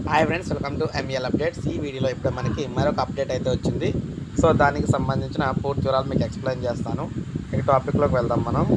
hi friends welcome to ML updates ఈ వీడియోలో ఇప్పుడు మనకి మరొక అప్డేట్ అయితే వచ్చింది సో దానికి సంబంధించిన పూర్తి వివరాలు మీకు ఎక్స్ప్లెయిన్ చేస్తాను ఇక టాపిక్లోకి వెళ్దాం మనం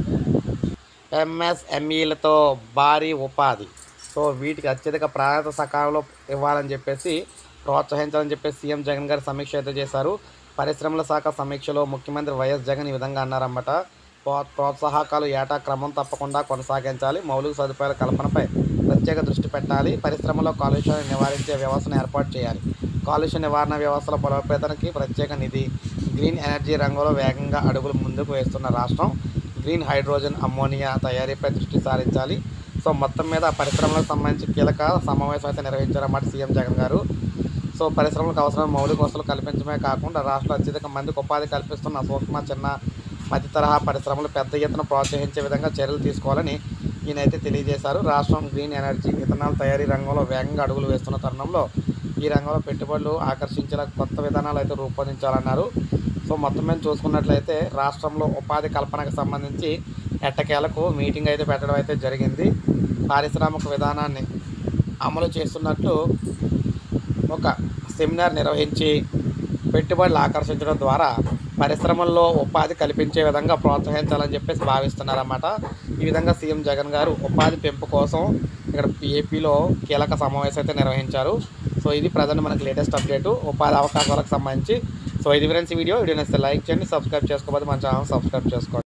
ఎంఎస్ఎంఈలతో భారీ ఉపాధి సో వీటికి అత్యధిక ప్రాధాన్యత సకాలంలో ఇవ్వాలని చెప్పేసి ప్రోత్సహించాలని చెప్పేసి సీఎం జగన్ గారు సమీక్ష అయితే చేశారు పరిశ్రమల శాఖ సమీక్షలో ముఖ్యమంత్రి వైఎస్ జగన్ ఈ విధంగా అన్నారన్నమాట ప్రో- ప్రోత్సాహకాలు ఏటా క్రమం తప్పకుండా కొనసాగించాలి మౌలిక సదుపాయాల కల్పనపై ప్రత్యేక దృష్టి పెట్టాలి పరిశ్రమలో కాలుష్యాన్ని నివారించే వ్యవస్థను ఏర్పాటు చేయాలి కాలుష్య నివారణ వ్యవస్థల బలోపేతానికి ప్రత్యేక నిధి గ్రీన్ ఎనర్జీ రంగంలో వేగంగా అడుగులు ముందుకు వేస్తున్న రాష్ట్రం గ్రీన్ హైడ్రోజన్ అమ్మోనియా తయారీపై దృష్టి సారించాలి సో మొత్తం మీద పరిశ్రమలకు సంబంధించి కీలక సమావేశం అయితే నిర్వహించారన్నమాట సీఎం జగన్ గారు సో పరిశ్రమలకు అవసరమైన మౌలిక వసతులు కల్పించడమే కాకుండా రాష్ట్రంలో అత్యధిక మందికి ఉపాధి కల్పిస్తున్న సూక్ష్మ చిన్న మధ్య తరహా పరిశ్రమలు పెద్ద ఎత్తున ప్రోత్సహించే విధంగా చర్యలు తీసుకోవాలని ఈయనైతే తెలియజేశారు రాష్ట్రం గ్రీన్ ఎనర్జీ ఇథనాల్ తయారీ రంగంలో వేగంగా అడుగులు వేస్తున్న తరుణంలో ఈ రంగంలో పెట్టుబడులు ఆకర్షించేలా కొత్త విధానాలు అయితే రూపొందించాలన్నారు సో మొత్తం మీద చూసుకున్నట్లయితే రాష్ట్రంలో ఉపాధి కల్పనకు సంబంధించి ఎట్టకేలకు మీటింగ్ అయితే పెట్టడం అయితే జరిగింది పారిశ్రామిక విధానాన్ని అమలు చేస్తున్నట్లు ఒక సెమినార్ నిర్వహించి పెట్టుబడులు ఆకర్షించడం ద్వారా పరిశ్రమల్లో ఉపాధి కల్పించే విధంగా ప్రోత్సహించాలని చెప్పేసి భావిస్తున్నారన్నమాట ఈ విధంగా సీఎం జగన్ గారు ఉపాధి పెంపు కోసం ఇక్కడ ఏపీలో కీలక సమావేశం అయితే నిర్వహించారు సో ఇది ప్రజెంట్ మనకి లేటెస్ట్ అప్డేట్ ఉపాధి అవకాశాలకు సంబంధించి సో ఇది ఫ్రెండ్స్ ఈ వీడియో వీడియో నచ్చితే లైక్ చేయండి సబ్స్క్రైబ్ చేసుకోకపోతే మన ఛానల్ సబ్స్క్రైబ్ చేసుకోండి